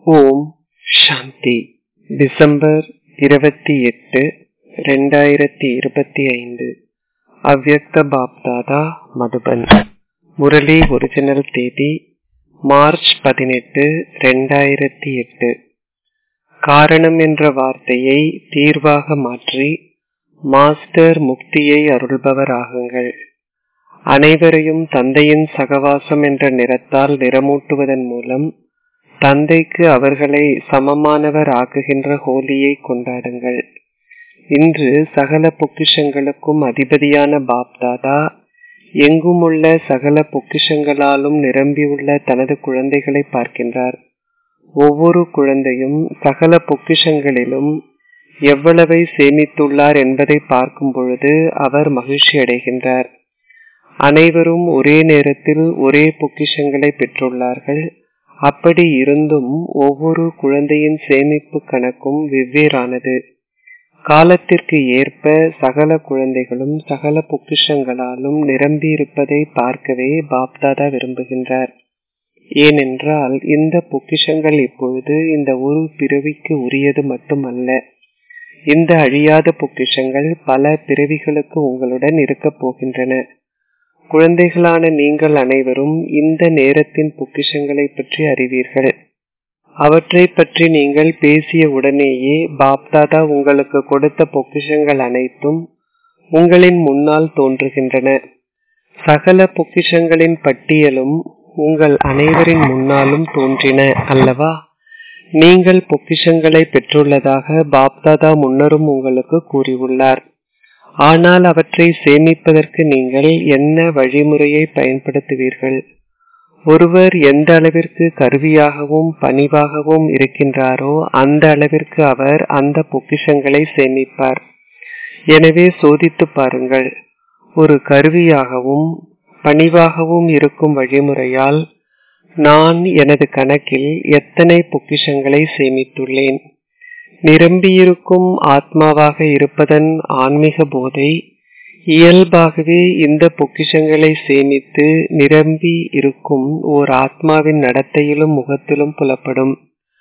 ஓம் சாந்தி December இருபத்தி எட்டு ரெண்டாயிரத்தி இருபத்தி ஐந்து அவ்வக்த பாப்தாதா மதுபன் முரளி ஒரிஜினல் தேதி மார்ச் பதினெட்டு ரெண்டாயிரத்தி எட்டு காரணம் என்ற வார்த்தையை தீர்வாக மாற்றி மாஸ்டர் முக்தியை அருள்பவர் ஆகுங்கள் அனைவரையும் தந்தையின் சகவாசம் என்ற நிறத்தால் நிறமூட்டுவதன் மூலம் தந்தைக்கு அவர்களை சமமானவர் ஆக்குகின்ற ஹோலியை கொண்டாடுங்கள் இன்று சகல பொக்கிஷங்களுக்கும் அதிபதியான பாப்தாதா எங்குமுள்ள சகல பொக்கிஷங்களாலும் நிரம்பியுள்ள தனது குழந்தைகளை பார்க்கின்றார் ஒவ்வொரு குழந்தையும் சகல பொக்கிஷங்களிலும் எவ்வளவை சேமித்துள்ளார் என்பதை பார்க்கும் பொழுது அவர் மகிழ்ச்சி அடைகின்றார் அனைவரும் ஒரே நேரத்தில் ஒரே பொக்கிஷங்களை பெற்றுள்ளார்கள் அப்படி இருந்தும் ஒவ்வொரு குழந்தையின் சேமிப்பு கணக்கும் வெவ்வேறானது காலத்திற்கு ஏற்ப சகல குழந்தைகளும் சகல பொக்கிஷங்களாலும் நிரம்பியிருப்பதை பார்க்கவே பாப்தாதா விரும்புகின்றார் ஏனென்றால் இந்த பொக்கிஷங்கள் இப்பொழுது இந்த ஒரு பிறவிக்கு உரியது மட்டுமல்ல இந்த அழியாத பொக்கிஷங்கள் பல பிறவிகளுக்கு உங்களுடன் இருக்கப் போகின்றன குழந்தைகளான நீங்கள் அனைவரும் இந்த நேரத்தின் பொக்கிஷங்களை பற்றி அறிவீர்கள் அவற்றை பற்றி நீங்கள் பேசிய உடனேயே பாப்தாதா உங்களுக்கு கொடுத்த பொக்கிஷங்கள் அனைத்தும் உங்களின் முன்னால் தோன்றுகின்றன சகல பொக்கிஷங்களின் பட்டியலும் உங்கள் அனைவரின் முன்னாலும் தோன்றின அல்லவா நீங்கள் பொக்கிஷங்களை பெற்றுள்ளதாக பாப்தாதா முன்னரும் உங்களுக்கு கூறியுள்ளார் ஆனால் அவற்றை சேமிப்பதற்கு நீங்கள் என்ன வழிமுறையை பயன்படுத்துவீர்கள் ஒருவர் எந்த அளவிற்கு கருவியாகவும் பணிவாகவும் இருக்கின்றாரோ அந்த அளவிற்கு அவர் அந்த பொக்கிஷங்களை சேமிப்பார் எனவே சோதித்து பாருங்கள் ஒரு கருவியாகவும் பணிவாகவும் இருக்கும் வழிமுறையால் நான் எனது கணக்கில் எத்தனை பொக்கிஷங்களை சேமித்துள்ளேன் நிரம்பியிருக்கும் ஆத்மாவாக இருப்பதன் ஆன்மீக போதை இயல்பாகவே இந்த பொக்கிஷங்களை சேமித்து நிரம்பி இருக்கும் ஓர் ஆத்மாவின் நடத்தையிலும் முகத்திலும் புலப்படும்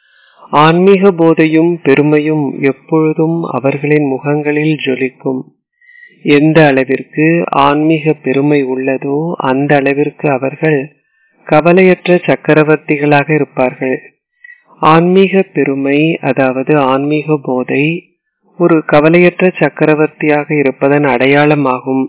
ஆன்மீக போதையும் பெருமையும் எப்பொழுதும் அவர்களின் முகங்களில் ஜொலிக்கும் எந்த அளவிற்கு ஆன்மீக பெருமை உள்ளதோ அந்த அளவிற்கு அவர்கள் கவலையற்ற சக்கரவர்த்திகளாக இருப்பார்கள் ஆன்மீக பெருமை அதாவது ஆன்மீக போதை ஒரு கவலையற்ற சக்கரவர்த்தியாக இருப்பதன் அடையாளமாகும்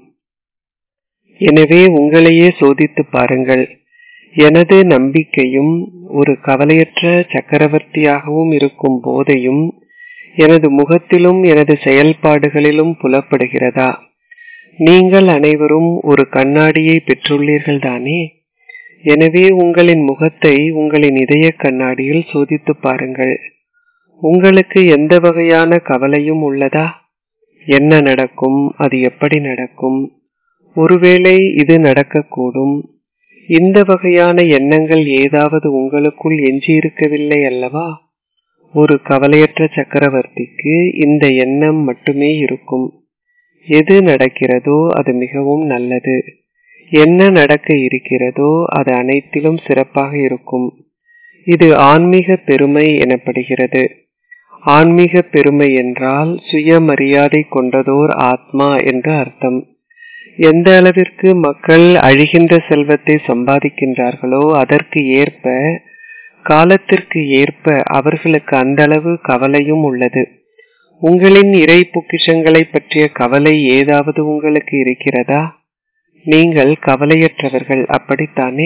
எனவே உங்களையே சோதித்து பாருங்கள் எனது நம்பிக்கையும் ஒரு கவலையற்ற சக்கரவர்த்தியாகவும் இருக்கும் போதையும் எனது முகத்திலும் எனது செயல்பாடுகளிலும் புலப்படுகிறதா நீங்கள் அனைவரும் ஒரு கண்ணாடியை பெற்றுள்ளீர்கள் தானே எனவே உங்களின் முகத்தை உங்களின் இதய கண்ணாடியில் சோதித்து பாருங்கள் உங்களுக்கு எந்த வகையான கவலையும் உள்ளதா என்ன நடக்கும் அது எப்படி நடக்கும் ஒருவேளை இது நடக்கக்கூடும் இந்த வகையான எண்ணங்கள் ஏதாவது உங்களுக்குள் எஞ்சியிருக்கவில்லை அல்லவா ஒரு கவலையற்ற சக்கரவர்த்திக்கு இந்த எண்ணம் மட்டுமே இருக்கும் எது நடக்கிறதோ அது மிகவும் நல்லது என்ன நடக்க இருக்கிறதோ அது அனைத்திலும் சிறப்பாக இருக்கும் இது ஆன்மீக பெருமை எனப்படுகிறது ஆன்மீக பெருமை என்றால் சுயமரியாதை கொண்டதோர் ஆத்மா என்று அர்த்தம் எந்த அளவிற்கு மக்கள் அழிகின்ற செல்வத்தை சம்பாதிக்கின்றார்களோ அதற்கு ஏற்ப காலத்திற்கு ஏற்ப அவர்களுக்கு அந்த அளவு கவலையும் உள்ளது உங்களின் இறை பொக்கிஷங்களை பற்றிய கவலை ஏதாவது உங்களுக்கு இருக்கிறதா நீங்கள் கவலையற்றவர்கள் அப்படித்தானே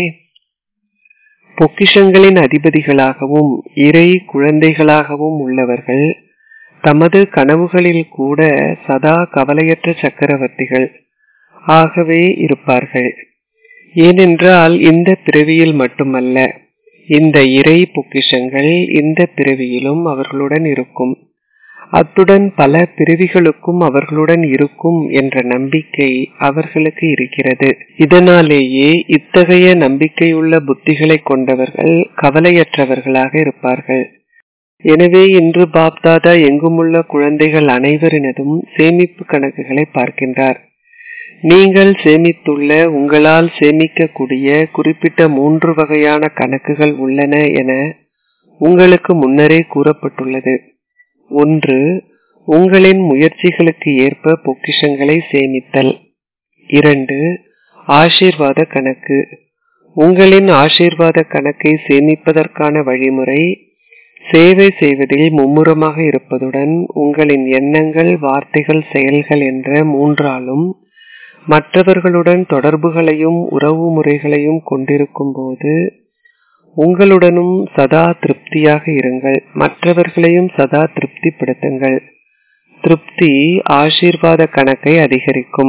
பொக்கிஷங்களின் அதிபதிகளாகவும் இறை குழந்தைகளாகவும் உள்ளவர்கள் தமது கனவுகளில் கூட சதா கவலையற்ற சக்கரவர்த்திகள் ஆகவே இருப்பார்கள் ஏனென்றால் இந்த பிறவியில் மட்டுமல்ல இந்த இறை பொக்கிஷங்கள் இந்த பிறவியிலும் அவர்களுடன் இருக்கும் அத்துடன் பல பிறவிகளுக்கும் அவர்களுடன் இருக்கும் என்ற நம்பிக்கை அவர்களுக்கு இருக்கிறது இதனாலேயே இத்தகைய நம்பிக்கையுள்ள புத்திகளை கொண்டவர்கள் கவலையற்றவர்களாக இருப்பார்கள் எனவே இன்று பாப்தாதா எங்குமுள்ள குழந்தைகள் அனைவரினதும் சேமிப்பு கணக்குகளை பார்க்கின்றார் நீங்கள் சேமித்துள்ள உங்களால் சேமிக்கக்கூடிய குறிப்பிட்ட மூன்று வகையான கணக்குகள் உள்ளன என உங்களுக்கு முன்னரே கூறப்பட்டுள்ளது ஒன்று உங்களின் முயற்சிகளுக்கு ஏற்ப பொக்கிஷங்களை சேமித்தல் இரண்டு ஆசீர்வாத கணக்கு உங்களின் ஆசீர்வாத கணக்கை சேமிப்பதற்கான வழிமுறை சேவை செய்வதில் மும்முரமாக இருப்பதுடன் உங்களின் எண்ணங்கள் வார்த்தைகள் செயல்கள் என்ற மூன்றாலும் மற்றவர்களுடன் தொடர்புகளையும் உறவு முறைகளையும் கொண்டிருக்கும் போது உங்களுடனும் சதா திருப்தியாக இருங்கள் மற்றவர்களையும் சதா திருப்திப்படுத்துங்கள் திருப்தி ஆசீர்வாத கணக்கை அதிகரிக்கும்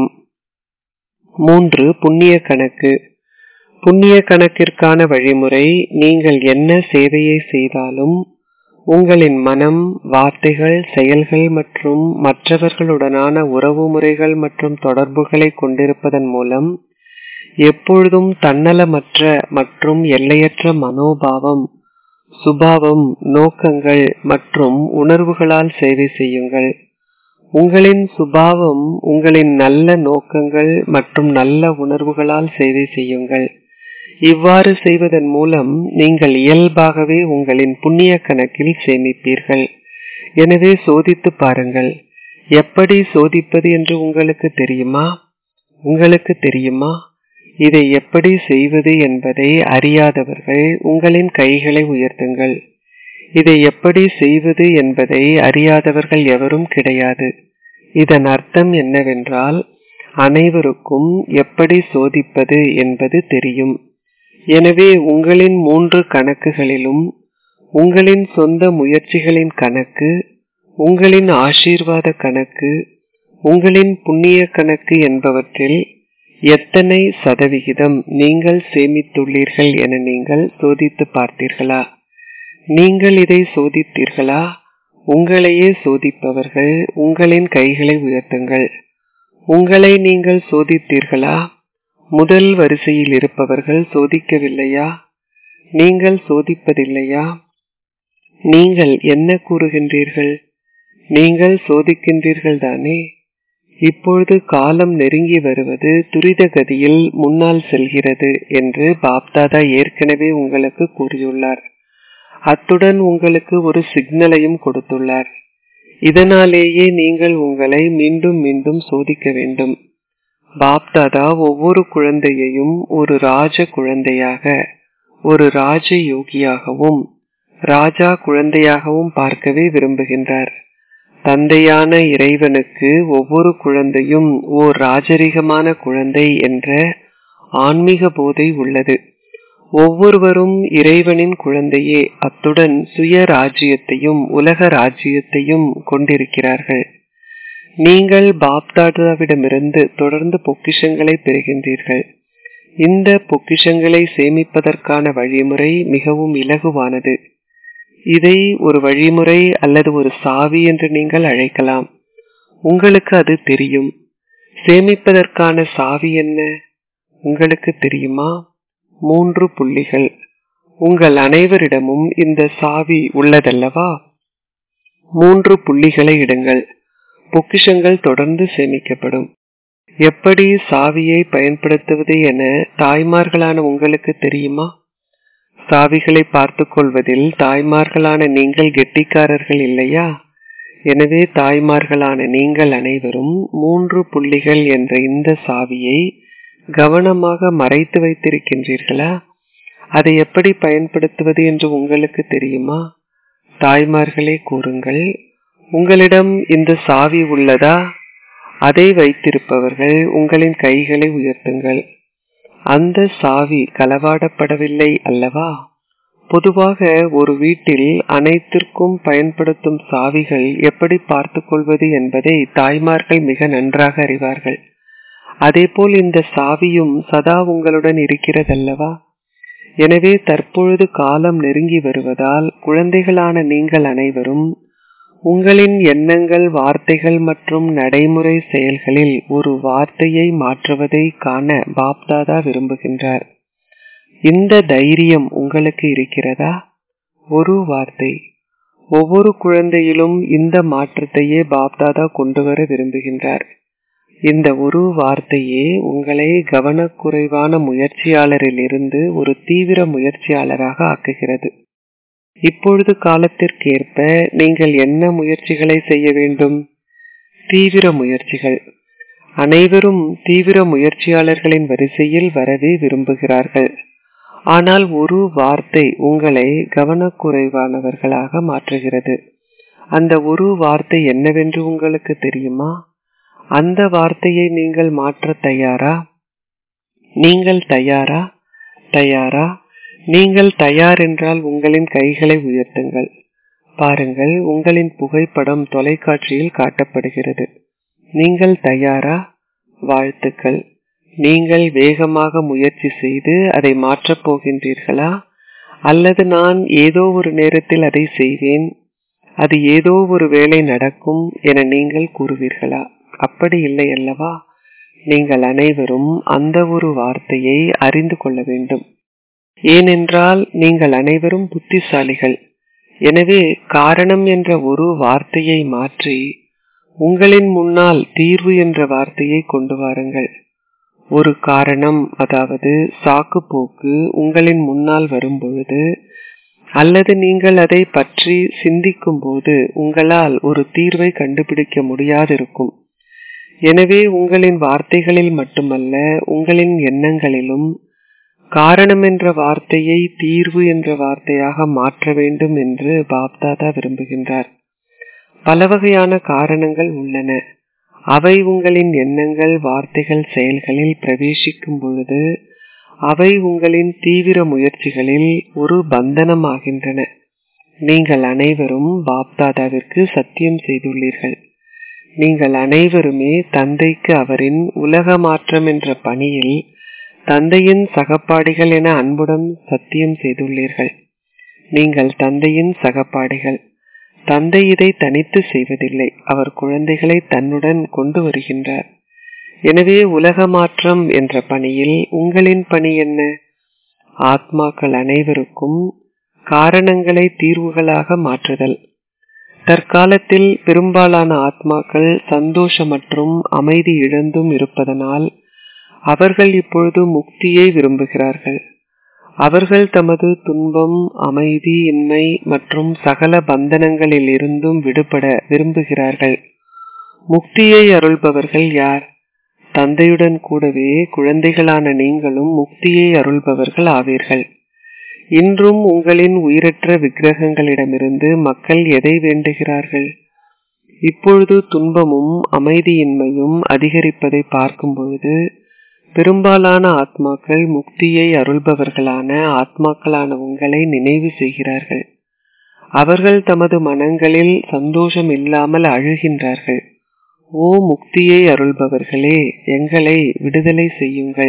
மூன்று புண்ணிய கணக்கு புண்ணிய கணக்கிற்கான வழிமுறை நீங்கள் என்ன சேவையை செய்தாலும் உங்களின் மனம் வார்த்தைகள் செயல்கள் மற்றும் மற்றவர்களுடனான உறவு முறைகள் மற்றும் தொடர்புகளை கொண்டிருப்பதன் மூலம் எப்பொழுதும் தன்னலமற்ற மற்றும் எல்லையற்ற மனோபாவம் சுபாவம் நோக்கங்கள் மற்றும் உணர்வுகளால் சேவை செய்யுங்கள் உங்களின் சுபாவம் உங்களின் நல்ல நோக்கங்கள் மற்றும் நல்ல உணர்வுகளால் சேவை செய்யுங்கள் இவ்வாறு செய்வதன் மூலம் நீங்கள் இயல்பாகவே உங்களின் புண்ணிய கணக்கில் சேமிப்பீர்கள் எனவே சோதித்து பாருங்கள் எப்படி சோதிப்பது என்று உங்களுக்கு தெரியுமா உங்களுக்கு தெரியுமா இதை எப்படி செய்வது என்பதை அறியாதவர்கள் உங்களின் கைகளை உயர்த்துங்கள் இதை எப்படி செய்வது என்பதை அறியாதவர்கள் எவரும் கிடையாது இதன் அர்த்தம் என்னவென்றால் அனைவருக்கும் எப்படி சோதிப்பது என்பது தெரியும் எனவே உங்களின் மூன்று கணக்குகளிலும் உங்களின் சொந்த முயற்சிகளின் கணக்கு உங்களின் ஆசீர்வாத கணக்கு உங்களின் புண்ணிய கணக்கு என்பவற்றில் எத்தனை சதவிகிதம் நீங்கள் சேமித்துள்ளீர்கள் என நீங்கள் சோதித்து பார்த்தீர்களா நீங்கள் இதை சோதித்தீர்களா உங்களையே சோதிப்பவர்கள் உங்களின் கைகளை உயர்த்துங்கள் உங்களை நீங்கள் சோதித்தீர்களா முதல் வரிசையில் இருப்பவர்கள் சோதிக்கவில்லையா நீங்கள் சோதிப்பதில்லையா நீங்கள் என்ன கூறுகின்றீர்கள் நீங்கள் சோதிக்கின்றீர்கள் தானே இப்பொழுது காலம் நெருங்கி வருவது துரித கதியில் முன்னால் செல்கிறது என்று பாப்தாதா ஏற்கனவே உங்களுக்கு கூறியுள்ளார் அத்துடன் உங்களுக்கு ஒரு சிக்னலையும் கொடுத்துள்ளார் இதனாலேயே நீங்கள் உங்களை மீண்டும் மீண்டும் சோதிக்க வேண்டும் பாப்தாதா ஒவ்வொரு குழந்தையையும் ஒரு ராஜ குழந்தையாக ஒரு ராஜ யோகியாகவும் ராஜா குழந்தையாகவும் பார்க்கவே விரும்புகின்றார் தந்தையான இறைவனுக்கு ஒவ்வொரு குழந்தையும் ஓர் ராஜரிகமான குழந்தை என்ற ஆன்மீக போதை உள்ளது ஒவ்வொருவரும் இறைவனின் குழந்தையே அத்துடன் சுய ராஜ்யத்தையும் உலக ராஜ்யத்தையும் கொண்டிருக்கிறார்கள் நீங்கள் பாப்தாதாவிடமிருந்து தொடர்ந்து பொக்கிஷங்களை பெறுகின்றீர்கள் இந்த பொக்கிஷங்களை சேமிப்பதற்கான வழிமுறை மிகவும் இலகுவானது இதை ஒரு வழிமுறை அல்லது ஒரு சாவி என்று நீங்கள் அழைக்கலாம் உங்களுக்கு அது தெரியும் சேமிப்பதற்கான சாவி என்ன உங்களுக்கு தெரியுமா மூன்று புள்ளிகள் உங்கள் அனைவரிடமும் இந்த சாவி உள்ளதல்லவா மூன்று புள்ளிகளை இடுங்கள் பொக்கிஷங்கள் தொடர்ந்து சேமிக்கப்படும் எப்படி சாவியை பயன்படுத்துவது என தாய்மார்களான உங்களுக்கு தெரியுமா சாவிகளை பார்த்துக் கொள்வதில் தாய்மார்களான நீங்கள் கெட்டிக்காரர்கள் இல்லையா எனவே தாய்மார்களான நீங்கள் அனைவரும் மூன்று புள்ளிகள் என்ற இந்த சாவியை கவனமாக மறைத்து வைத்திருக்கின்றீர்களா அதை எப்படி பயன்படுத்துவது என்று உங்களுக்கு தெரியுமா தாய்மார்களே கூறுங்கள் உங்களிடம் இந்த சாவி உள்ளதா அதை வைத்திருப்பவர்கள் உங்களின் கைகளை உயர்த்துங்கள் அந்த சாவி களவாடப்படவில்லை அல்லவா பொதுவாக ஒரு வீட்டில் அனைத்திற்கும் பயன்படுத்தும் சாவிகள் எப்படி பார்த்துக் கொள்வது என்பதை தாய்மார்கள் மிக நன்றாக அறிவார்கள் அதேபோல் இந்த சாவியும் சதா உங்களுடன் இருக்கிறதல்லவா எனவே தற்பொழுது காலம் நெருங்கி வருவதால் குழந்தைகளான நீங்கள் அனைவரும் உங்களின் எண்ணங்கள் வார்த்தைகள் மற்றும் நடைமுறை செயல்களில் ஒரு வார்த்தையை மாற்றுவதை காண பாப்தாதா விரும்புகின்றார் இந்த தைரியம் உங்களுக்கு இருக்கிறதா ஒரு வார்த்தை ஒவ்வொரு குழந்தையிலும் இந்த மாற்றத்தையே பாப்தாதா கொண்டு வர விரும்புகின்றார் இந்த ஒரு வார்த்தையே உங்களை கவனக்குறைவான முயற்சியாளரில் இருந்து ஒரு தீவிர முயற்சியாளராக ஆக்குகிறது இப்பொழுது காலத்திற்கேற்ப நீங்கள் என்ன முயற்சிகளை செய்ய வேண்டும் தீவிர முயற்சிகள் அனைவரும் தீவிர முயற்சியாளர்களின் வரிசையில் வரவே விரும்புகிறார்கள் ஆனால் ஒரு வார்த்தை உங்களை கவனக்குறைவானவர்களாக மாற்றுகிறது அந்த ஒரு வார்த்தை என்னவென்று உங்களுக்கு தெரியுமா அந்த வார்த்தையை நீங்கள் மாற்ற தயாரா நீங்கள் தயாரா தயாரா நீங்கள் தயார் என்றால் உங்களின் கைகளை உயர்த்துங்கள் பாருங்கள் உங்களின் புகைப்படம் தொலைக்காட்சியில் காட்டப்படுகிறது நீங்கள் தயாரா வாழ்த்துக்கள் நீங்கள் வேகமாக முயற்சி செய்து அதை மாற்றப் போகின்றீர்களா அல்லது நான் ஏதோ ஒரு நேரத்தில் அதை செய்வேன் அது ஏதோ ஒரு வேலை நடக்கும் என நீங்கள் கூறுவீர்களா அப்படி இல்லை அல்லவா நீங்கள் அனைவரும் அந்த ஒரு வார்த்தையை அறிந்து கொள்ள வேண்டும் ஏனென்றால் நீங்கள் அனைவரும் புத்திசாலிகள் எனவே காரணம் என்ற ஒரு வார்த்தையை மாற்றி உங்களின் முன்னால் தீர்வு என்ற வார்த்தையை கொண்டு வாருங்கள் ஒரு காரணம் அதாவது சாக்கு போக்கு உங்களின் முன்னால் வரும் பொழுது அல்லது நீங்கள் அதை பற்றி சிந்திக்கும் போது உங்களால் ஒரு தீர்வை கண்டுபிடிக்க முடியாதிருக்கும் எனவே உங்களின் வார்த்தைகளில் மட்டுமல்ல உங்களின் எண்ணங்களிலும் காரணம் என்ற வார்த்தையை தீர்வு என்ற வார்த்தையாக மாற்ற வேண்டும் என்று பாப்தாதா விரும்புகின்றார் பல வகையான காரணங்கள் உள்ளன அவை உங்களின் எண்ணங்கள் வார்த்தைகள் செயல்களில் பிரவேசிக்கும் பொழுது அவை உங்களின் தீவிர முயற்சிகளில் ஒரு பந்தனமாகின்றன நீங்கள் அனைவரும் பாப்தாதாவிற்கு சத்தியம் செய்துள்ளீர்கள் நீங்கள் அனைவருமே தந்தைக்கு அவரின் உலக மாற்றம் என்ற பணியில் தந்தையின் சகப்பாடிகள் என அன்புடன் சத்தியம் செய்துள்ளீர்கள் நீங்கள் தந்தையின் சகப்பாடிகள் தந்தை இதை தனித்து செய்வதில்லை அவர் குழந்தைகளை தன்னுடன் கொண்டு வருகின்றார் எனவே உலக மாற்றம் என்ற பணியில் உங்களின் பணி என்ன ஆத்மாக்கள் அனைவருக்கும் காரணங்களை தீர்வுகளாக மாற்றுதல் தற்காலத்தில் பெரும்பாலான ஆத்மாக்கள் சந்தோஷம் மற்றும் அமைதி இழந்தும் இருப்பதனால் அவர்கள் இப்பொழுது முக்தியை விரும்புகிறார்கள் அவர்கள் தமது துன்பம் அமைதி இன்மை மற்றும் சகல பந்தனங்களில் இருந்தும் விடுபட விரும்புகிறார்கள் முக்தியை அருள்பவர்கள் யார் தந்தையுடன் கூடவே குழந்தைகளான நீங்களும் முக்தியை அருள்பவர்கள் ஆவீர்கள் இன்றும் உங்களின் உயிரற்ற விக்கிரகங்களிடமிருந்து மக்கள் எதை வேண்டுகிறார்கள் இப்பொழுது துன்பமும் அமைதியின்மையும் அதிகரிப்பதை பார்க்கும் பொழுது பெரும்பாலான ஆத்மாக்கள் முக்தியை அருள்பவர்களான ஆத்மாக்களான உங்களை நினைவு செய்கிறார்கள் அவர்கள் தமது மனங்களில் சந்தோஷம் இல்லாமல் அழுகின்றார்கள் ஓ முக்தியை அருள்பவர்களே எங்களை விடுதலை செய்யுங்கள்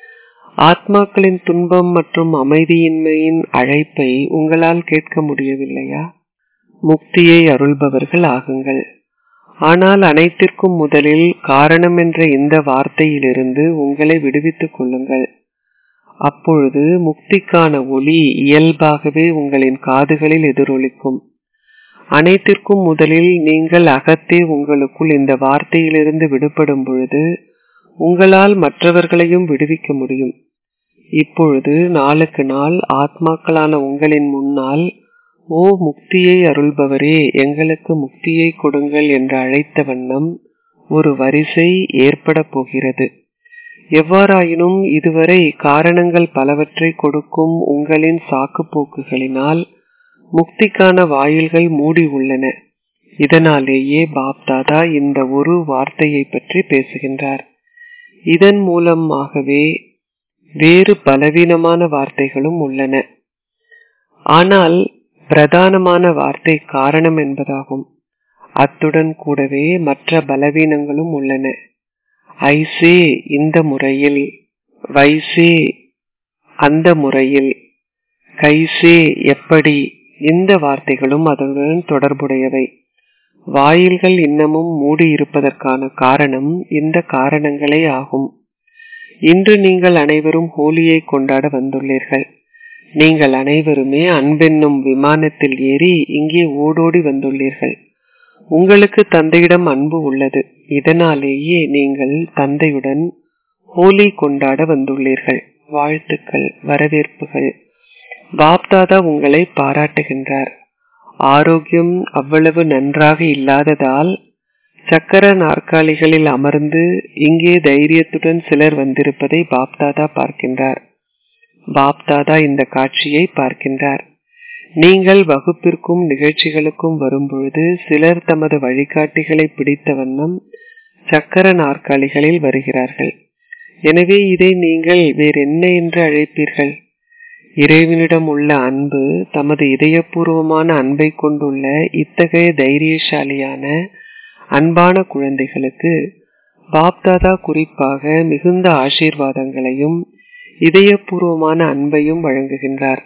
ஆத்மாக்களின் துன்பம் மற்றும் அமைதியின்மையின் அழைப்பை உங்களால் கேட்க முடியவில்லையா முக்தியை அருள்பவர்கள் ஆகுங்கள் ஆனால் அனைத்திற்கும் முதலில் காரணம் என்ற இந்த வார்த்தையிலிருந்து உங்களை விடுவித்துக் கொள்ளுங்கள் அப்பொழுது முக்திக்கான ஒளி இயல்பாகவே உங்களின் காதுகளில் எதிரொலிக்கும் அனைத்திற்கும் முதலில் நீங்கள் அகத்தே உங்களுக்குள் இந்த வார்த்தையிலிருந்து விடுபடும் பொழுது உங்களால் மற்றவர்களையும் விடுவிக்க முடியும் இப்பொழுது நாளுக்கு நாள் ஆத்மாக்களான உங்களின் முன்னால் ஓ முக்தியை அருள்பவரே எங்களுக்கு முக்தியை கொடுங்கள் என்று அழைத்த வண்ணம் ஒரு வரிசை ஏற்பட போகிறது எவ்வாறாயினும் இதுவரை காரணங்கள் பலவற்றை கொடுக்கும் உங்களின் சாக்கு போக்குகளினால் முக்திக்கான வாயில்கள் மூடி உள்ளன இதனாலேயே பாப்தாதா இந்த ஒரு வார்த்தையை பற்றி பேசுகின்றார் இதன் மூலமாகவே வேறு பலவீனமான வார்த்தைகளும் உள்ளன ஆனால் பிரதானமான வார்த்தை காரணம் என்பதாகும் அத்துடன் கூடவே மற்ற பலவீனங்களும் உள்ளன ஐசே இந்த முறையில் வைசே அந்த முறையில் கைசே எப்படி இந்த வார்த்தைகளும் அதனுடன் தொடர்புடையவை வாயில்கள் இன்னமும் மூடி இருப்பதற்கான காரணம் இந்த காரணங்களே ஆகும் இன்று நீங்கள் அனைவரும் ஹோலியை கொண்டாட வந்துள்ளீர்கள் நீங்கள் அனைவருமே அன்பென்னும் விமானத்தில் ஏறி இங்கே ஓடோடி வந்துள்ளீர்கள் உங்களுக்கு தந்தையிடம் அன்பு உள்ளது இதனாலேயே நீங்கள் தந்தையுடன் ஹோலி கொண்டாட வந்துள்ளீர்கள் வாழ்த்துக்கள் வரவேற்புகள் பாப்தாதா உங்களை பாராட்டுகின்றார் ஆரோக்கியம் அவ்வளவு நன்றாக இல்லாததால் சக்கர நாற்காலிகளில் அமர்ந்து இங்கே தைரியத்துடன் சிலர் வந்திருப்பதை பாப்தாதா பார்க்கின்றார் பாப்தாதா இந்த காட்சியை பார்க்கின்றார் நீங்கள் வகுப்பிற்கும் நிகழ்ச்சிகளுக்கும் வரும்பொழுது சிலர் தமது வழிகாட்டிகளை பிடித்த வண்ணம் சக்கர நாற்காலிகளில் வருகிறார்கள் எனவே இதை நீங்கள் வேறென்ன என்று அழைப்பீர்கள் இறைவனிடம் உள்ள அன்பு தமது இதயபூர்வமான அன்பை கொண்டுள்ள இத்தகைய தைரியசாலியான அன்பான குழந்தைகளுக்கு பாப்தாதா குறிப்பாக மிகுந்த ஆசீர்வாதங்களையும் இதயபூர்வமான அன்பையும் வழங்குகின்றார்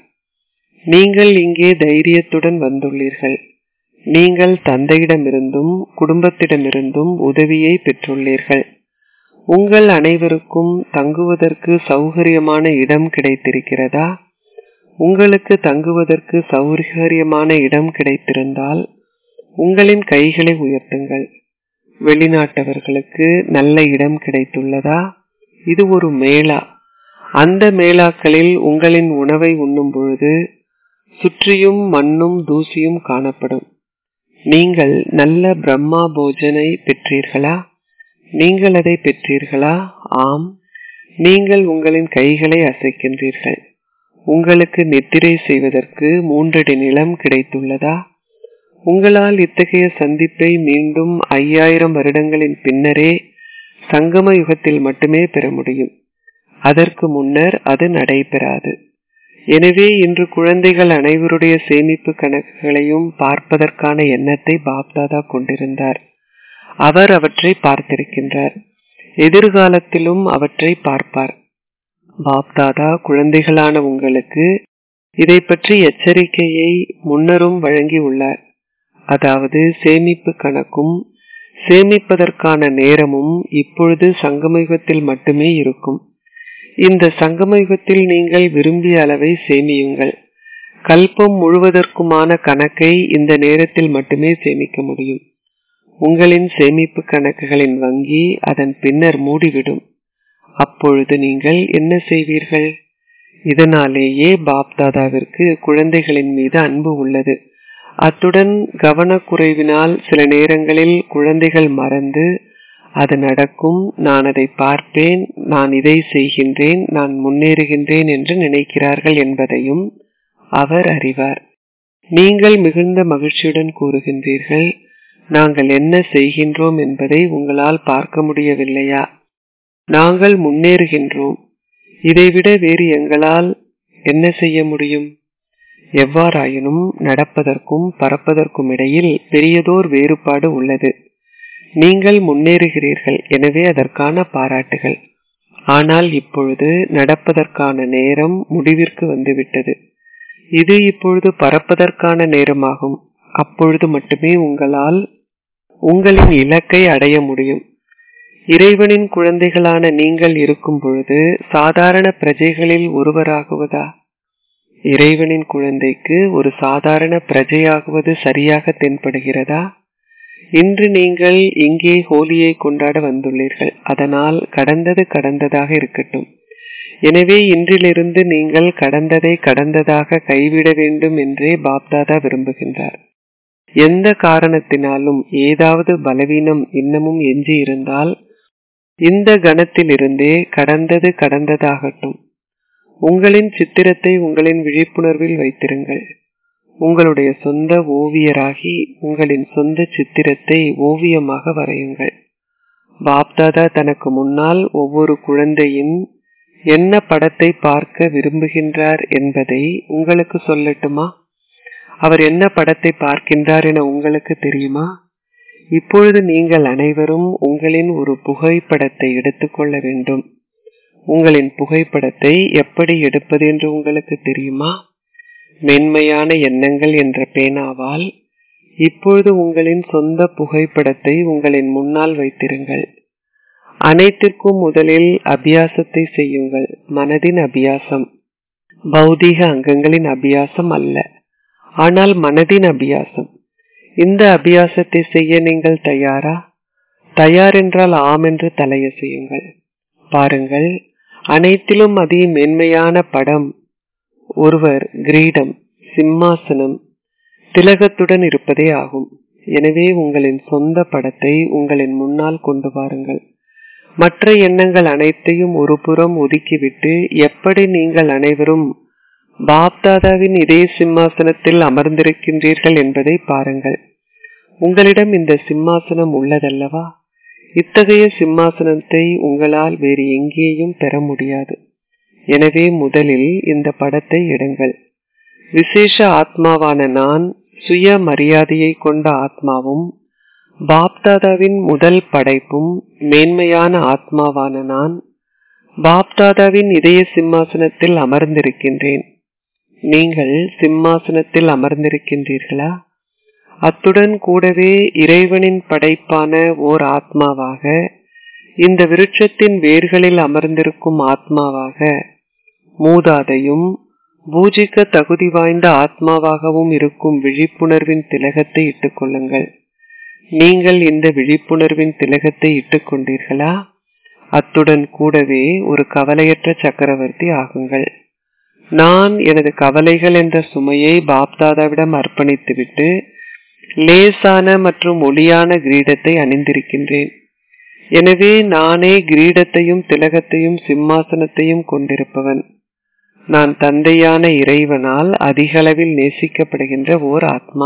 நீங்கள் இங்கே தைரியத்துடன் வந்துள்ளீர்கள் நீங்கள் தந்தையிடமிருந்தும் குடும்பத்திடமிருந்தும் உதவியை பெற்றுள்ளீர்கள் உங்கள் அனைவருக்கும் தங்குவதற்கு சௌகரியமான இடம் கிடைத்திருக்கிறதா உங்களுக்கு தங்குவதற்கு சௌகரியமான இடம் கிடைத்திருந்தால் உங்களின் கைகளை உயர்த்துங்கள் வெளிநாட்டவர்களுக்கு நல்ல இடம் கிடைத்துள்ளதா இது ஒரு மேளா அந்த மேளாக்களில் உங்களின் உணவை உண்ணும் பொழுது சுற்றியும் மண்ணும் தூசியும் காணப்படும் நீங்கள் நல்ல பிரம்மா போஜனை பெற்றீர்களா நீங்கள் அதை பெற்றீர்களா ஆம் நீங்கள் உங்களின் கைகளை அசைக்கின்றீர்கள் உங்களுக்கு நித்திரை செய்வதற்கு மூன்றடி நிலம் கிடைத்துள்ளதா உங்களால் இத்தகைய சந்திப்பை மீண்டும் ஐயாயிரம் வருடங்களின் பின்னரே சங்கம யுகத்தில் மட்டுமே பெற முடியும் அதற்கு முன்னர் அது நடைபெறாது எனவே இன்று குழந்தைகள் அனைவருடைய சேமிப்பு கணக்குகளையும் பார்ப்பதற்கான எண்ணத்தை பாப்தாதா கொண்டிருந்தார் அவர் அவற்றை பார்த்திருக்கின்றார் எதிர்காலத்திலும் அவற்றை பார்ப்பார் பாப்தாதா குழந்தைகளான உங்களுக்கு இதை பற்றி எச்சரிக்கையை முன்னரும் வழங்கியுள்ளார் அதாவது சேமிப்பு கணக்கும் சேமிப்பதற்கான நேரமும் இப்பொழுது சங்கமயுகத்தில் மட்டுமே இருக்கும் இந்த சங்கமயுகத்தில் நீங்கள் விரும்பிய அளவை சேமியுங்கள் கல்பம் முழுவதற்குமான கணக்கை இந்த நேரத்தில் மட்டுமே சேமிக்க முடியும் உங்களின் சேமிப்பு கணக்குகளின் வங்கி அதன் பின்னர் மூடிவிடும் அப்பொழுது நீங்கள் என்ன செய்வீர்கள் இதனாலேயே பாப்தாதாவிற்கு குழந்தைகளின் மீது அன்பு உள்ளது அத்துடன் கவனக்குறைவினால் சில நேரங்களில் குழந்தைகள் மறந்து அது நடக்கும் நான் அதை பார்ப்பேன் நான் இதை செய்கின்றேன் நான் முன்னேறுகின்றேன் என்று நினைக்கிறார்கள் என்பதையும் அவர் அறிவார் நீங்கள் மிகுந்த மகிழ்ச்சியுடன் கூறுகின்றீர்கள் நாங்கள் என்ன செய்கின்றோம் என்பதை உங்களால் பார்க்க முடியவில்லையா நாங்கள் முன்னேறுகின்றோம் இதைவிட வேறு எங்களால் என்ன செய்ய முடியும் எவ்வாறாயினும் நடப்பதற்கும் பறப்பதற்கும் இடையில் பெரியதோர் வேறுபாடு உள்ளது நீங்கள் முன்னேறுகிறீர்கள் எனவே அதற்கான பாராட்டுகள் ஆனால் இப்பொழுது நடப்பதற்கான நேரம் முடிவிற்கு வந்துவிட்டது இது இப்பொழுது பறப்பதற்கான நேரமாகும் அப்பொழுது மட்டுமே உங்களால் உங்களின் இலக்கை அடைய முடியும் இறைவனின் குழந்தைகளான நீங்கள் இருக்கும் பொழுது சாதாரண பிரஜைகளில் ஒருவராகுவதா இறைவனின் குழந்தைக்கு ஒரு சாதாரண பிரஜையாகுவது சரியாக தென்படுகிறதா இன்று நீங்கள் இங்கே ஹோலியை கொண்டாட வந்துள்ளீர்கள் அதனால் கடந்தது கடந்ததாக இருக்கட்டும் எனவே இன்றிலிருந்து நீங்கள் கடந்ததை கடந்ததாக கைவிட வேண்டும் என்றே பாப்தாதா விரும்புகின்றார் எந்த காரணத்தினாலும் ஏதாவது பலவீனம் இன்னமும் எஞ்சி இருந்தால் இந்த கணத்திலிருந்தே கடந்தது கடந்ததாகட்டும் உங்களின் சித்திரத்தை உங்களின் விழிப்புணர்வில் வைத்திருங்கள் உங்களுடைய சொந்த ஓவியராகி உங்களின் சொந்த சித்திரத்தை ஓவியமாக வரையுங்கள் பாப்தாதா தனக்கு முன்னால் ஒவ்வொரு குழந்தையின் என்ன படத்தை பார்க்க விரும்புகின்றார் என்பதை உங்களுக்கு சொல்லட்டுமா அவர் என்ன படத்தை பார்க்கின்றார் என உங்களுக்கு தெரியுமா இப்பொழுது நீங்கள் அனைவரும் உங்களின் ஒரு புகைப்படத்தை எடுத்துக்கொள்ள வேண்டும் உங்களின் புகைப்படத்தை எப்படி எடுப்பது என்று உங்களுக்கு தெரியுமா மென்மையான எண்ணங்கள் என்ற பேனாவால் இப்பொழுது உங்களின் சொந்த புகைப்படத்தை உங்களின் முன்னால் வைத்திருங்கள் அனைத்திற்கும் முதலில் அபியாசத்தை செய்யுங்கள் மனதின் அபியாசம் பௌதீக அங்கங்களின் அபியாசம் அல்ல ஆனால் மனதின் அபியாசம் இந்த அபியாசத்தை செய்ய நீங்கள் தயாரா தயார் என்றால் ஆம் என்று தலைய செய்யுங்கள் பாருங்கள் அனைத்திலும் அதி மென்மையான படம் ஒருவர் கிரீடம் சிம்மாசனம் திலகத்துடன் இருப்பதே ஆகும் எனவே உங்களின் சொந்த படத்தை உங்களின் முன்னால் கொண்டு வாருங்கள் மற்ற எண்ணங்கள் அனைத்தையும் ஒரு புறம் ஒதுக்கிவிட்டு எப்படி நீங்கள் அனைவரும் பாப்தாதாவின் இதே சிம்மாசனத்தில் அமர்ந்திருக்கின்றீர்கள் என்பதை பாருங்கள் உங்களிடம் இந்த சிம்மாசனம் உள்ளதல்லவா இத்தகைய சிம்மாசனத்தை உங்களால் வேறு எங்கேயும் பெற முடியாது எனவே முதலில் இந்த படத்தை எடுங்கள் விசேஷ ஆத்மாவான நான் சுய மரியாதையை கொண்ட ஆத்மாவும் பாப்தாதாவின் முதல் படைப்பும் மேன்மையான ஆத்மாவான நான் பாப்தாதாவின் இதய சிம்மாசனத்தில் அமர்ந்திருக்கின்றேன் நீங்கள் சிம்மாசனத்தில் அமர்ந்திருக்கின்றீர்களா அத்துடன் கூடவே இறைவனின் படைப்பான ஓர் ஆத்மாவாக இந்த விருட்சத்தின் வேர்களில் அமர்ந்திருக்கும் ஆத்மாவாக மூதாதையும் பூஜிக்க தகுதி வாய்ந்த ஆத்மாவாகவும் இருக்கும் விழிப்புணர்வின் திலகத்தை இட்டுக் கொள்ளுங்கள் நீங்கள் இந்த விழிப்புணர்வின் திலகத்தை இட்டுக் கொண்டீர்களா அத்துடன் கூடவே ஒரு கவலையற்ற சக்கரவர்த்தி ஆகுங்கள் நான் எனது கவலைகள் என்ற சுமையை பாப்தாதாவிடம் அர்ப்பணித்துவிட்டு லேசான மற்றும் ஒளியான கிரீடத்தை அணிந்திருக்கின்றேன் எனவே நானே கிரீடத்தையும் திலகத்தையும் சிம்மாசனத்தையும் கொண்டிருப்பவன் நான் தந்தையான இறைவனால் அதிகளவில் நேசிக்கப்படுகின்ற ஓர் ஆத்மா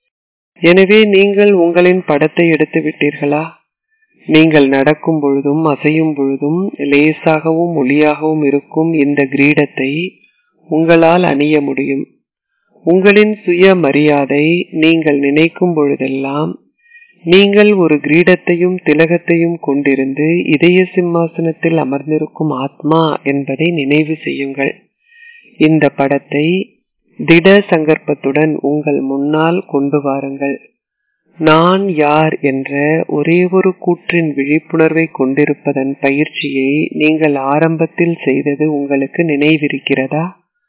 எனவே நீங்கள் உங்களின் படத்தை எடுத்து விட்டீர்களா நீங்கள் நடக்கும் பொழுதும் அசையும் பொழுதும் லேசாகவும் ஒளியாகவும் இருக்கும் இந்த கிரீடத்தை உங்களால் அணிய முடியும் உங்களின் சுய மரியாதை நீங்கள் நினைக்கும் பொழுதெல்லாம் நீங்கள் ஒரு கிரீடத்தையும் திலகத்தையும் கொண்டிருந்து இதய சிம்மாசனத்தில் அமர்ந்திருக்கும் ஆத்மா என்பதை நினைவு செய்யுங்கள் இந்த படத்தை திட சங்கற்பத்துடன் உங்கள் முன்னால் கொண்டு வாருங்கள் நான் யார் என்ற ஒரே ஒரு கூற்றின் விழிப்புணர்வை கொண்டிருப்பதன் பயிற்சியை நீங்கள் ஆரம்பத்தில் செய்தது உங்களுக்கு நினைவிருக்கிறதா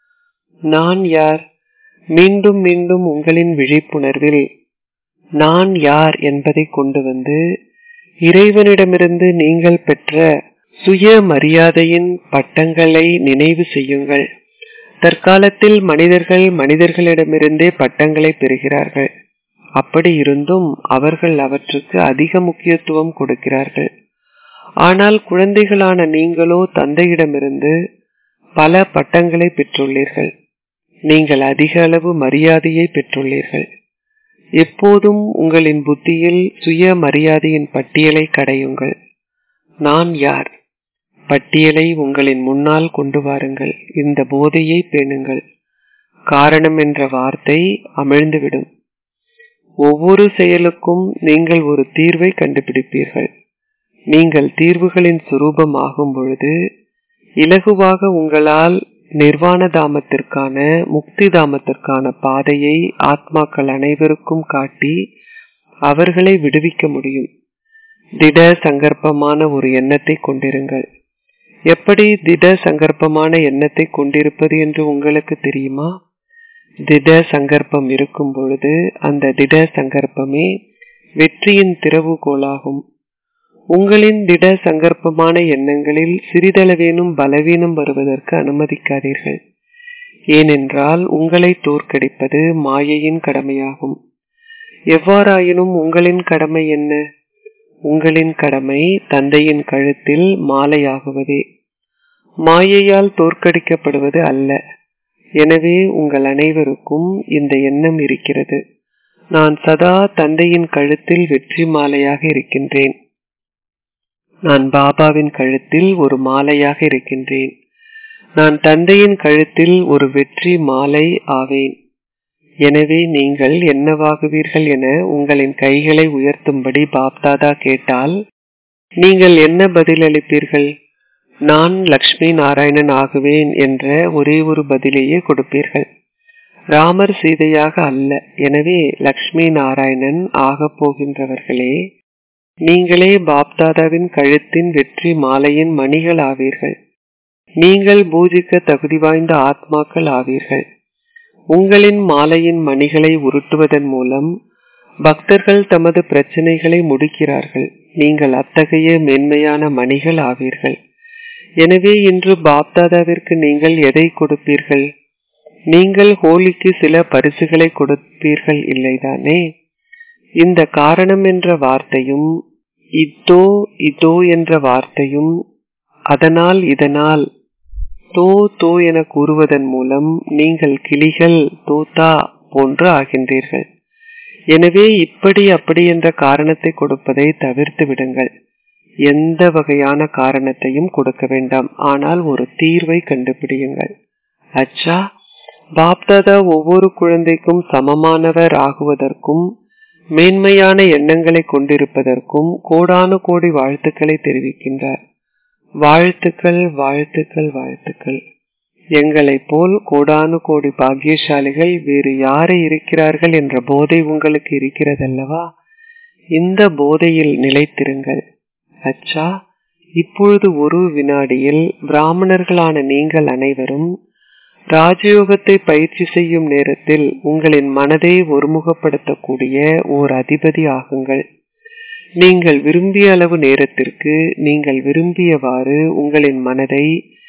நான் யார் மீண்டும் மீண்டும் உங்களின் விழிப்புணர்வில் நான் யார் என்பதை கொண்டு வந்து இறைவனிடமிருந்து நீங்கள் பெற்ற சுய மரியாதையின் பட்டங்களை நினைவு செய்யுங்கள் தற்காலத்தில் மனிதர்கள் மனிதர்களிடமிருந்தே பட்டங்களை பெறுகிறார்கள் அப்படி இருந்தும் அவர்கள் அவற்றுக்கு அதிக முக்கியத்துவம் கொடுக்கிறார்கள் ஆனால் குழந்தைகளான நீங்களோ தந்தையிடமிருந்து பல பட்டங்களை பெற்றுள்ளீர்கள் நீங்கள் அதிக அளவு மரியாதையை பெற்றுள்ளீர்கள் எப்போதும் உங்களின் புத்தியில் சுய மரியாதையின் பட்டியலை கடையுங்கள் நான் யார் பட்டியலை உங்களின் முன்னால் கொண்டு வாருங்கள் இந்த போதையை பேணுங்கள் காரணம் என்ற வார்த்தை அமிழ்ந்துவிடும் ஒவ்வொரு செயலுக்கும் நீங்கள் ஒரு தீர்வை கண்டுபிடிப்பீர்கள் நீங்கள் தீர்வுகளின் சுரூபம் ஆகும் பொழுது இலகுவாக உங்களால் நிர்வாண தாமத்திற்கான முக்தி தாமத்திற்கான பாதையை ஆத்மாக்கள் அனைவருக்கும் காட்டி அவர்களை விடுவிக்க முடியும் திட சங்கற்பமான ஒரு எண்ணத்தை கொண்டிருங்கள் எப்படி திட சங்கற்பமான எண்ணத்தை கொண்டிருப்பது என்று உங்களுக்கு தெரியுமா திட சங்கற்பம் இருக்கும் பொழுது அந்த திட சங்கற்பமே வெற்றியின் திறவுகோலாகும் உங்களின் திட சங்கற்பமான எண்ணங்களில் சிறிதளவேனும் பலவீனம் வருவதற்கு அனுமதிக்காதீர்கள் ஏனென்றால் உங்களை தோற்கடிப்பது மாயையின் கடமையாகும் எவ்வாறாயினும் உங்களின் கடமை என்ன உங்களின் கடமை தந்தையின் கழுத்தில் மாலையாகுவதே மாயையால் தோற்கடிக்கப்படுவது அல்ல எனவே உங்கள் அனைவருக்கும் இந்த எண்ணம் இருக்கிறது நான் சதா தந்தையின் கழுத்தில் வெற்றி மாலையாக இருக்கின்றேன் நான் பாபாவின் கழுத்தில் ஒரு மாலையாக இருக்கின்றேன் நான் தந்தையின் கழுத்தில் ஒரு வெற்றி மாலை ஆவேன் எனவே நீங்கள் என்னவாகுவீர்கள் என உங்களின் கைகளை உயர்த்தும்படி பாப்தாதா கேட்டால் நீங்கள் என்ன பதிலளிப்பீர்கள் நான் லக்ஷ்மி நாராயணன் ஆகுவேன் என்ற ஒரே ஒரு பதிலையே கொடுப்பீர்கள் ராமர் சீதையாக அல்ல எனவே லக்ஷ்மி நாராயணன் ஆகப் போகின்றவர்களே நீங்களே பாப்தாதாவின் கழுத்தின் வெற்றி மாலையின் மணிகள் ஆவீர்கள் நீங்கள் பூஜிக்க தகுதி வாய்ந்த ஆத்மாக்கள் ஆவீர்கள் உங்களின் மாலையின் மணிகளை உருட்டுவதன் மூலம் பக்தர்கள் தமது பிரச்சனைகளை முடிக்கிறார்கள் நீங்கள் அத்தகைய மென்மையான மணிகள் ஆவீர்கள் எனவே இன்று பாப்தாதாவிற்கு நீங்கள் எதை கொடுப்பீர்கள் நீங்கள் ஹோலிக்கு சில பரிசுகளை கொடுப்பீர்கள் இல்லைதானே இந்த காரணம் என்ற வார்த்தையும் இதோ இதோ என்ற வார்த்தையும் அதனால் இதனால் தோ தோ என கூறுவதன் மூலம் நீங்கள் கிளிகள் தோத்தா போன்று ஆகின்றீர்கள் எனவே இப்படி அப்படி என்ற காரணத்தை கொடுப்பதை தவிர்த்து விடுங்கள் எந்த வகையான காரணத்தையும் கொடுக்க வேண்டாம் ஆனால் ஒரு தீர்வை கண்டுபிடியுங்கள் அச்சா பாப்தாதா ஒவ்வொரு குழந்தைக்கும் சமமானவர் ஆகுவதற்கும் மேன்மையான எண்ணங்களை கொண்டிருப்பதற்கும் கோடானு கோடி வாழ்த்துக்களை தெரிவிக்கின்றார் வாழ்த்துக்கள் வாழ்த்துக்கள் வாழ்த்துக்கள் எங்களை போல் கோடானு கோடி பாக்கியசாலிகள் வேறு யாரை இருக்கிறார்கள் என்ற போதை உங்களுக்கு இருக்கிறதல்லவா இந்த போதையில் நிலைத்திருங்கள் அச்சா இப்பொழுது ஒரு வினாடியில் பிராமணர்களான நீங்கள் அனைவரும் ராஜயோகத்தை பயிற்சி செய்யும் நேரத்தில் உங்களின் மனதை ஒருமுகப்படுத்தக்கூடிய ஓர் அதிபதி ஆகுங்கள் நீங்கள் விரும்பிய அளவு நேரத்திற்கு நீங்கள் விரும்பியவாறு உங்களின் மனதை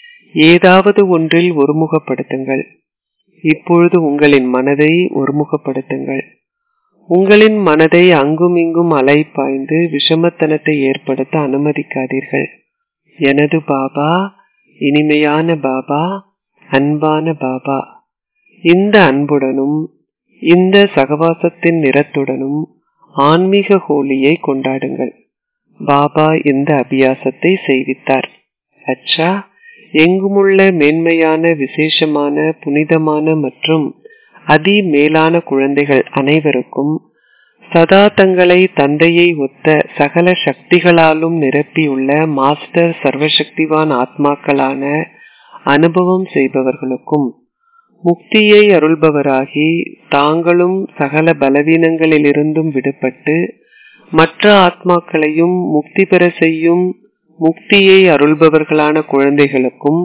ஏதாவது ஒன்றில் ஒருமுகப்படுத்துங்கள் இப்பொழுது உங்களின் மனதை ஒருமுகப்படுத்துங்கள் உங்களின் மனதை அங்கும் இங்கும் அலைப்பாய்ந்து விஷமத்தனத்தை ஏற்படுத்த அனுமதிக்காதீர்கள் எனது பாபா இனிமையான பாபா அன்பான பாபா இந்த அன்புடனும் இந்த சகவாசத்தின் நிறத்துடனும் ஆன்மீக ஹோலியை கொண்டாடுங்கள் பாபா இந்த அபியாசத்தை செய்வித்தார் அச்சா எங்குமுள்ள மேன்மையான விசேஷமான புனிதமான மற்றும் அதி மேலான குழந்தைகள் அனைவருக்கும் சதா தங்களை தந்தையை ஒத்த சகல சக்திகளாலும் நிரப்பியுள்ள மாஸ்டர் சர்வசக்திவான் ஆத்மாக்களான அனுபவம் செய்பவர்களுக்கும் முக்தியை அருள்பவராகி தாங்களும் சகல பலவீனங்களிலிருந்தும் விடுபட்டு மற்ற ஆத்மாக்களையும் முக்தி பெற செய்யும் முக்தியை அருள்பவர்களான குழந்தைகளுக்கும்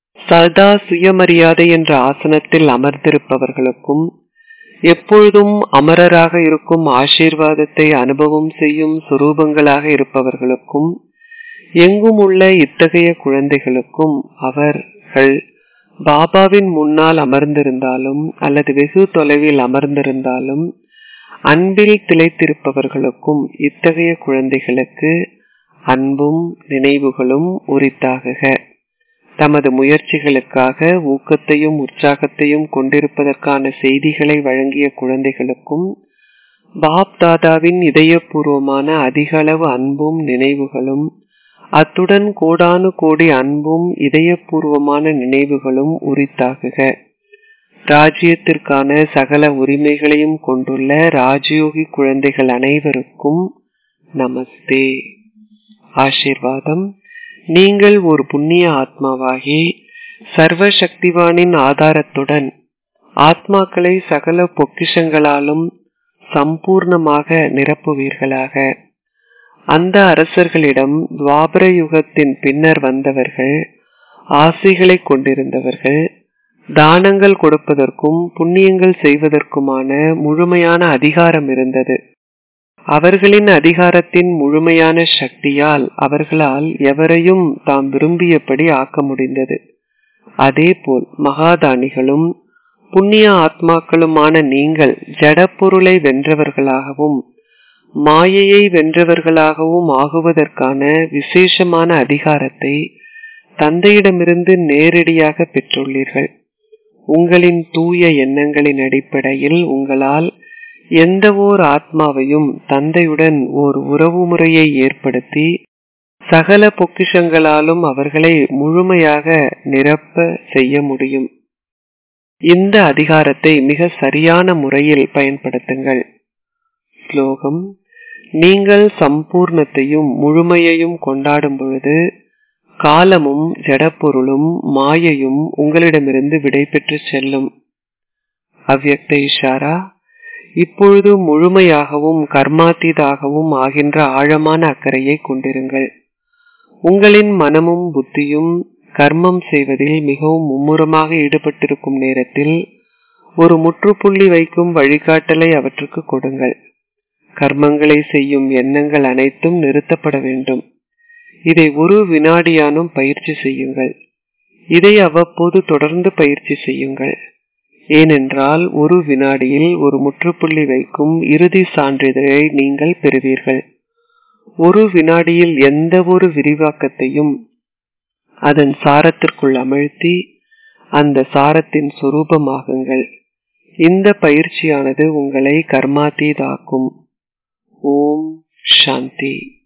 சதா சுயமரியாதை என்ற ஆசனத்தில் அமர்ந்திருப்பவர்களுக்கும் எப்பொழுதும் அமரராக இருக்கும் ஆசீர்வாதத்தை அனுபவம் செய்யும் சுரூபங்களாக இருப்பவர்களுக்கும் எங்கும் உள்ள இத்தகைய குழந்தைகளுக்கும் அவர்கள் பாபாவின் முன்னால் அமர்ந்திருந்தாலும் அல்லது வெகு தொலைவில் அமர்ந்திருந்தாலும் அன்பில் திளைத்திருப்பவர்களுக்கும் இத்தகைய குழந்தைகளுக்கு அன்பும் நினைவுகளும் உரித்தாகுக தமது முயற்சிகளுக்காக ஊக்கத்தையும் உற்சாகத்தையும் கொண்டிருப்பதற்கான செய்திகளை வழங்கிய குழந்தைகளுக்கும் பாப் தாதாவின் இதயபூர்வமான அதிக அளவு அன்பும் நினைவுகளும் அத்துடன் கோடானு கோடி அன்பும் இதயபூர்வமான நினைவுகளும் உரித்தாகுக ராஜ்யத்திற்கான சகல உரிமைகளையும் கொண்டுள்ள ராஜயோகி குழந்தைகள் அனைவருக்கும் நமஸ்தே ஆசிர்வாதம் நீங்கள் ஒரு புண்ணிய ஆத்மாவாகி சர்வ சக்திவானின் ஆதாரத்துடன் ஆத்மாக்களை சகல பொக்கிஷங்களாலும் சம்பூர்ணமாக நிரப்புவீர்களாக அந்த அரசர்களிடம் துவாபர யுகத்தின் பின்னர் வந்தவர்கள் ஆசைகளை கொண்டிருந்தவர்கள் தானங்கள் கொடுப்பதற்கும் புண்ணியங்கள் செய்வதற்குமான முழுமையான அதிகாரம் இருந்தது அவர்களின் அதிகாரத்தின் முழுமையான சக்தியால் அவர்களால் எவரையும் தாம் விரும்பியபடி ஆக்க முடிந்தது அதேபோல் மகாதானிகளும் புண்ணிய ஆத்மாக்களுமான நீங்கள் ஜடப்பொருளை வென்றவர்களாகவும் மாயையை வென்றவர்களாகவும் ஆகுவதற்கான விசேஷமான அதிகாரத்தை தந்தையிடமிருந்து நேரடியாக பெற்றுள்ளீர்கள் உங்களின் தூய எண்ணங்களின் அடிப்படையில் உங்களால் எந்த ஓர் ஆத்மாவையும் தந்தையுடன் ஓர் உறவு முறையை ஏற்படுத்தி சகல பொக்கிஷங்களாலும் அவர்களை முழுமையாக நிரப்ப செய்ய முடியும் இந்த அதிகாரத்தை மிக சரியான முறையில் பயன்படுத்துங்கள் ஸ்லோகம் நீங்கள் சம்பூர்ணத்தையும் முழுமையையும் கொண்டாடும் பொழுது காலமும் ஜடப்பொருளும் மாயையும் உங்களிடமிருந்து விடை பெற்று செல்லும் அவ்யக்த இஷாரா இப்பொழுது முழுமையாகவும் கர்மாத்தீதாகவும் ஆகின்ற ஆழமான அக்கறையை கொண்டிருங்கள் உங்களின் மனமும் புத்தியும் கர்மம் செய்வதில் மிகவும் மும்முரமாக ஈடுபட்டிருக்கும் நேரத்தில் ஒரு முற்றுப்புள்ளி வைக்கும் வழிகாட்டலை அவற்றுக்கு கொடுங்கள் கர்மங்களை செய்யும் எண்ணங்கள் அனைத்தும் நிறுத்தப்பட வேண்டும் இதை ஒரு வினாடியானும் பயிற்சி செய்யுங்கள் இதை அவ்வப்போது தொடர்ந்து பயிற்சி செய்யுங்கள் ஏனென்றால் ஒரு வினாடியில் ஒரு முற்றுப்புள்ளி வைக்கும் இறுதி சான்றிதழை நீங்கள் பெறுவீர்கள் ஒரு வினாடியில் எந்த ஒரு விரிவாக்கத்தையும் அதன் சாரத்திற்குள் அமிழ்த்தி அந்த சாரத்தின் சொரூபமாகுங்கள் இந்த பயிற்சியானது உங்களை கர்மாத்தீதாக்கும் ஓம் சாந்தி